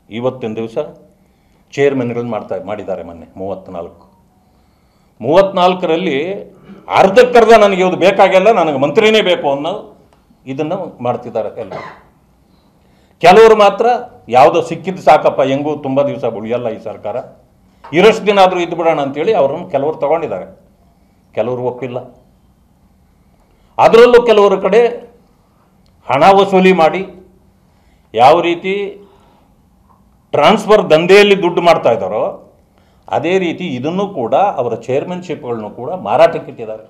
ಇವತ್ತಿನ ದಿವಸ ಚೇರ್ಮನ್ಗಳು ಮಾಡ್ತಾ ಮಾಡಿದ್ದಾರೆ ಮೊನ್ನೆ ಮೂವತ್ತ್ನಾಲ್ಕು ಮೂವತ್ತ್ನಾಲ್ಕರಲ್ಲಿ ಅರ್ಧಕ್ಕರ್ಧ ನನಗೆ ಇದು ಬೇಕಾಗಿಲ್ಲ ನನಗೆ ಮಂತ್ರಿನೇ ಬೇಕು ಅನ್ನೋ ಇದನ್ನು ಮಾಡ್ತಿದ್ದಾರೆ ಎಲ್ಲ ಕೆಲವರು ಮಾತ್ರ ಯಾವುದೋ ಸಿಕ್ಕಿದ್ದು ಸಾಕಪ್ಪ ಹೆಂಗೂ ತುಂಬ ದಿವಸ ಉಳಿಯಲ್ಲ ಈ ಸರ್ಕಾರ ಇರೋಷ್ಟು ದಿನ ಆದರೂ ಇದ್ದು ಬಿಡೋಣ ಅಂತೇಳಿ ಅವರನ್ನು ಕೆಲವರು ತಗೊಂಡಿದ್ದಾರೆ ಕೆಲವರು ಒಪ್ಪಿಲ್ಲ ಅದರಲ್ಲೂ ಕೆಲವರ ಕಡೆ ಹಣ ವಸೂಲಿ ಮಾಡಿ ಯಾವ ರೀತಿ ಟ್ರಾನ್ಸ್ಫರ್ ದಂಧೆಯಲ್ಲಿ ದುಡ್ಡು ಮಾಡ್ತಾ ಇದ್ದಾರೋ ಅದೇ ರೀತಿ ಇದನ್ನು ಕೂಡ ಅವರ ಚೇರ್ಮನ್ಶಿಪ್ಗಳನ್ನು ಕೂಡ ಮಾರಾಟಕ್ಕಿಟ್ಟಿದ್ದಾರೆ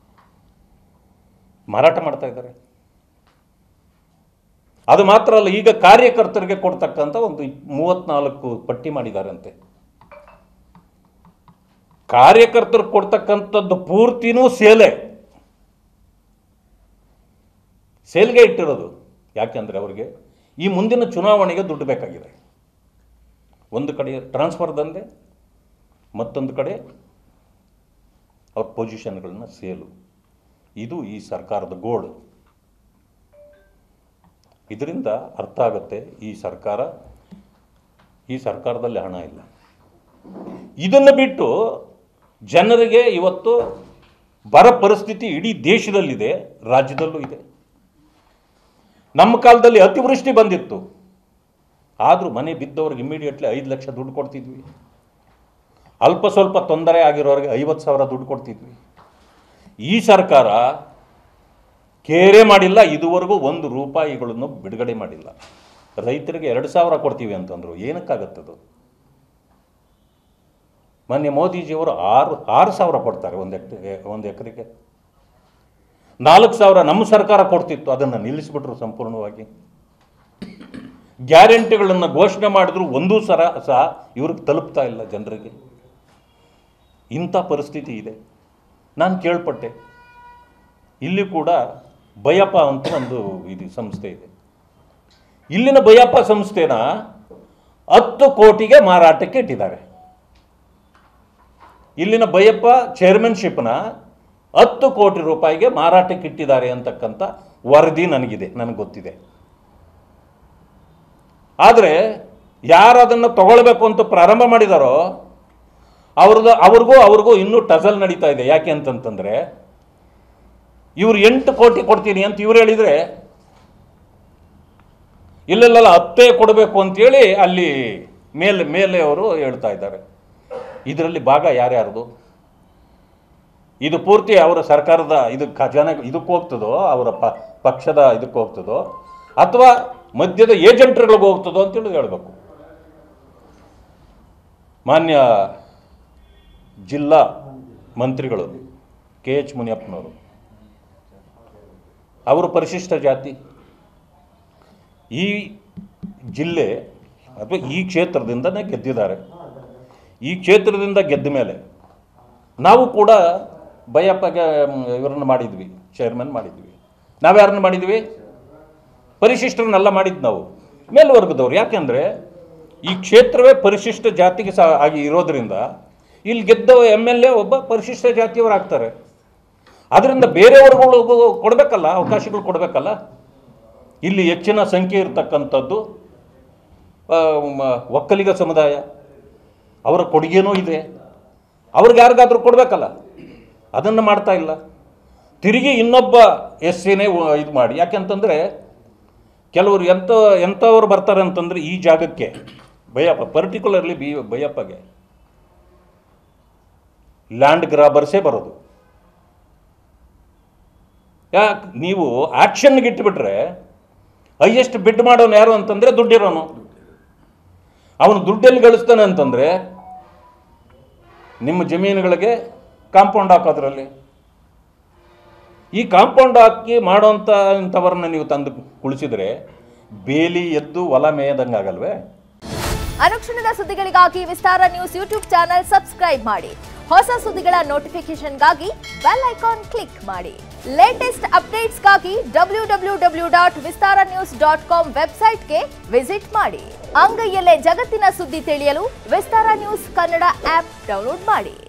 ಮಾರಾಟ ಮಾಡ್ತಾ ಇದ್ದಾರೆ ಅದು ಮಾತ್ರ ಅಲ್ಲ ಈಗ ಕಾರ್ಯಕರ್ತರಿಗೆ ಕೊಡ್ತಕ್ಕಂಥ ಒಂದು ಮೂವತ್ನಾಲ್ಕು ಪಟ್ಟಿ ಮಾಡಿದಾರಂತೆ ಕಾರ್ಯಕರ್ತರು ಕೊಡ್ತಕ್ಕಂಥದ್ದು ಪೂರ್ತಿನೂ ಸೇಲೆ ಸೇಲ್ಗೆ ಇಟ್ಟಿರೋದು ಯಾಕೆಂದರೆ ಅವರಿಗೆ ಈ ಮುಂದಿನ ಚುನಾವಣೆಗೆ ದುಡ್ಡು ಬೇಕಾಗಿದೆ ಒಂದು ಕಡೆ ಟ್ರಾನ್ಸ್ಫರ್ ದಂಧೆ ಮತ್ತೊಂದು ಕಡೆ ಅವ್ರ ಪೊಸಿಷನ್ಗಳನ್ನ ಸೇಲು ಇದು ಈ ಸರ್ಕಾರದ ಗೋಳು ಇದರಿಂದ ಅರ್ಥ ಆಗುತ್ತೆ ಈ ಸರ್ಕಾರ ಈ ಸರ್ಕಾರದಲ್ಲಿ ಹಣ ಇಲ್ಲ ಇದನ್ನು ಬಿಟ್ಟು ಜನರಿಗೆ ಇವತ್ತು ಬರ ಪರಿಸ್ಥಿತಿ ಇಡೀ ದೇಶದಲ್ಲಿದೆ ರಾಜ್ಯದಲ್ಲೂ ಇದೆ ನಮ್ಮ ಕಾಲದಲ್ಲಿ ಅತಿವೃಷ್ಟಿ ಬಂದಿತ್ತು ಆದರೂ ಮನೆ ಬಿದ್ದವ್ರಿಗೆ ಇಮಿಡಿಯೇಟ್ಲಿ ಐದು ಲಕ್ಷ ದುಡ್ಡು ಕೊಡ್ತಿದ್ವಿ ಅಲ್ಪ ಸ್ವಲ್ಪ ತೊಂದರೆ ಆಗಿರೋರಿಗೆ ಐವತ್ತು ಸಾವಿರ ದುಡ್ಡು ಕೊಡ್ತಿದ್ವಿ ಈ ಸರ್ಕಾರ ಕೇರೆ ಮಾಡಿಲ್ಲ ಇದುವರೆಗೂ ಒಂದು ರೂಪಾಯಿಗಳನ್ನು ಬಿಡುಗಡೆ ಮಾಡಿಲ್ಲ ರೈತರಿಗೆ ಎರಡು ಸಾವಿರ ಕೊಡ್ತೀವಿ ಅಂತಂದರು ಏನಕ್ಕಾಗತ್ತದು ಮೊನ್ನೆ ಮೋದಿಜಿಯವರು ಆರು ಆರು ಸಾವಿರ ಕೊಡ್ತಾರೆ ಒಂದು ಎಕರೆಗೆ ಒಂದು ಎಕರೆಗೆ ನಾಲ್ಕು ಸಾವಿರ ನಮ್ಮ ಸರ್ಕಾರ ಕೊಡ್ತಿತ್ತು ಅದನ್ನು ನಿಲ್ಲಿಸಿಬಿಟ್ರು ಸಂಪೂರ್ಣವಾಗಿ ಗ್ಯಾರಂಟಿಗಳನ್ನು ಘೋಷಣೆ ಮಾಡಿದ್ರು ಒಂದೂ ಸರ ಸಹ ಇವ್ರಿಗೆ ತಲುಪ್ತಾ ಇಲ್ಲ ಜನರಿಗೆ ಇಂಥ ಪರಿಸ್ಥಿತಿ ಇದೆ ನಾನು ಕೇಳ್ಪಟ್ಟೆ ಇಲ್ಲಿ ಕೂಡ ಬಯಪ ಅಂತ ಒಂದು ಇದು ಸಂಸ್ಥೆ ಇದೆ ಇಲ್ಲಿನ ಬಯಪ ಸಂಸ್ಥೆನ ಹತ್ತು ಕೋಟಿಗೆ ಮಾರಾಟಕ್ಕೆ ಇಟ್ಟಿದ್ದಾರೆ ಇಲ್ಲಿನ ಬಯಪ್ಪ ಚೇರ್ಮನ್ಶಿಪ್ನ ಹತ್ತು ಕೋಟಿ ರೂಪಾಯಿಗೆ ಮಾರಾಟಕ್ಕೆ ಇಟ್ಟಿದ್ದಾರೆ ಅಂತಕ್ಕಂಥ ವರದಿ ನನಗಿದೆ ನನಗೆ ಗೊತ್ತಿದೆ ಆದರೆ ಯಾರು ಅದನ್ನು ತಗೊಳ್ಬೇಕು ಅಂತ ಪ್ರಾರಂಭ ಮಾಡಿದಾರೋ ಅವ್ರದ್ದು ಅವ್ರಿಗೂ ಅವ್ರಿಗೂ ಇನ್ನೂ ಟಸಲ್ ನಡೀತಾ ಇದೆ ಯಾಕೆ ಅಂತಂತಂದರೆ ಇವ್ರು ಎಂಟು ಕೋಟಿ ಕೊಡ್ತೀನಿ ಅಂತ ಇವ್ರು ಹೇಳಿದರೆ ಇಲ್ಲೆಲ್ಲ ಹತ್ತೇ ಕೊಡಬೇಕು ಅಂತೇಳಿ ಅಲ್ಲಿ ಮೇಲೆ ಮೇಲೆ ಅವರು ಹೇಳ್ತಾ ಇದ್ದಾರೆ ಇದರಲ್ಲಿ ಭಾಗ ಯಾರ್ಯಾರ್ದು ಇದು ಪೂರ್ತಿ ಅವರ ಸರ್ಕಾರದ ಇದು ಖಜಾನೆ ಇದಕ್ಕೆ ಹೋಗ್ತದೋ ಅವರ ಪ ಪಕ್ಷದ ಇದಕ್ಕೆ ಹೋಗ್ತದೋ ಅಥವಾ ಮಧ್ಯದ ಏಜೆಂಟ್ರುಗಳಿಗೆ ಹೋಗ್ತದೋ ಅಂತೇಳಿ ಹೇಳಬೇಕು ಮಾನ್ಯ ಜಿಲ್ಲಾ ಮಂತ್ರಿಗಳು ಕೆ ಎಚ್ ಮುನಿಯಪ್ಪನವರು ಅವರು ಪರಿಶಿಷ್ಟ ಜಾತಿ ಈ ಜಿಲ್ಲೆ ಅಥವಾ ಈ ಕ್ಷೇತ್ರದಿಂದನೇ ಗೆದ್ದಿದ್ದಾರೆ ಈ ಕ್ಷೇತ್ರದಿಂದ ಗೆದ್ದ ಮೇಲೆ ನಾವು ಕೂಡ ಬಯಪ್ಪಗೆ ಇವರನ್ನು ಮಾಡಿದ್ವಿ ಚೇರ್ಮನ್ ಮಾಡಿದ್ವಿ ನಾವ್ಯಾರನ್ನ ಮಾಡಿದ್ವಿ ಪರಿಶಿಷ್ಟರನ್ನೆಲ್ಲ ಮಾಡಿದ್ದು ನಾವು ಮೇಲ್ವರ್ಗದವ್ರು ಯಾಕೆಂದರೆ ಈ ಕ್ಷೇತ್ರವೇ ಪರಿಶಿಷ್ಟ ಜಾತಿಗೆ ಸಹ ಆಗಿ ಇರೋದ್ರಿಂದ ಇಲ್ಲಿ ಗೆದ್ದ ಎಮ್ ಎಲ್ ಎ ಒಬ್ಬ ಪರಿಶಿಷ್ಟ ಜಾತಿಯವರು ಆಗ್ತಾರೆ ಅದರಿಂದ ಬೇರೆಯವ್ರುಗಳಿಗೂ ಕೊಡಬೇಕಲ್ಲ ಅವಕಾಶಗಳು ಕೊಡಬೇಕಲ್ಲ ಇಲ್ಲಿ ಹೆಚ್ಚಿನ ಸಂಖ್ಯೆ ಇರತಕ್ಕಂಥದ್ದು ಆ, ಮ- ಒಕ್ಕಲಿಗ ಸಮುದಾಯ ಅವರ ಕೊಡುಗೆನೂ ಇದೆ ಅವ್ರಿಗೆ ಯಾರಿಗಾದ್ರೂ ಕೊಡಬೇಕಲ್ಲ ಅದನ್ನು ಮಾಡ್ತಾ ಇಲ್ಲ ತಿರುಗಿ ಇನ್ನೊಬ್ಬ ಎಸ್ ಸಿನೇ ಇದು ಮಾಡಿ ಯಾಕೆಂತಂದರೆ ಕೆಲವರು ಎಂಥ ಎಂಥವ್ರು ಬರ್ತಾರೆ ಅಂತಂದರೆ ಈ ಜಾಗಕ್ಕೆ ಬಯ್ಯಪ್ಪ ಪರ್ಟಿಕ್ಯುಲರ್ಲಿ ಬಿ ಬಯ್ಯಪ್ಪಗೆ ಲ್ಯಾಂಡ್ ಗ್ರಾಬರ್ಸೇ ಬರೋದು ಯಾಕೆ ನೀವು ಆ್ಯಕ್ಷನ್ಗೆ ಇಟ್ಬಿಟ್ರೆ ಹೈಯೆಸ್ಟ್ ಬಿಡ್ ಮಾಡೋನು ಯಾರು ಅಂತಂದರೆ ದುಡ್ಡಿರೋನು ಅವನು ದುಡ್ಡೆಲ್ಲಿ ಗಳಿಸ್ತಾನೆ ಅಂತಂದರೆ ನಿಮ್ಮ ಜಮೀನುಗಳಿಗೆ ಕಾಂಪೌಂಡ್ ಹಾಕೋದ್ರಲ್ಲಿ ಈ ಕಾಂಪೌಂಡ್ ಹಾಕಿ ಮಾಡೋಂಥ ಇಂಥವ್ರನ್ನ ನೀವು ತಂದು ಕುಳಿಸಿದ್ರೆ ಬೇಲಿ ಎದ್ದು ಹೊಲ ಮೇಯದಂಗೆ ಆಗಲ್ವೇ ಅನುಕ್ಷಣದ ಸುದ್ದಿಗಳಿಗಾಗಿ Vistara news YouTube channel subscribe ಮಾಡಿ ಹೊಸ ಸುದ್ದಿಗಳ ನೋಟಿಫಿಕೇಶನ್ಗಾಗಿ ಬೆಲ್ ಐಕಾನ್ ಕ್ಲಿಕ್ ಮಾಡಿ ಲೇಟೆಸ್ಟ್ ಅಪ್ಡೇಟ್ಸ್ಗಾಗಿ W W W dot Vistara news dot com ವೆಬ್ಸೈಟ್ಗೆ ವಿಸಿಟ್ ಮಾಡಿ ಅಂಗೈಯಲ್ಲೇ ಜಗತ್ತಿನ ಸುದ್ದಿ ತಿಳಿಯಲು Vistara news Kannada app download ಮಾಡಿ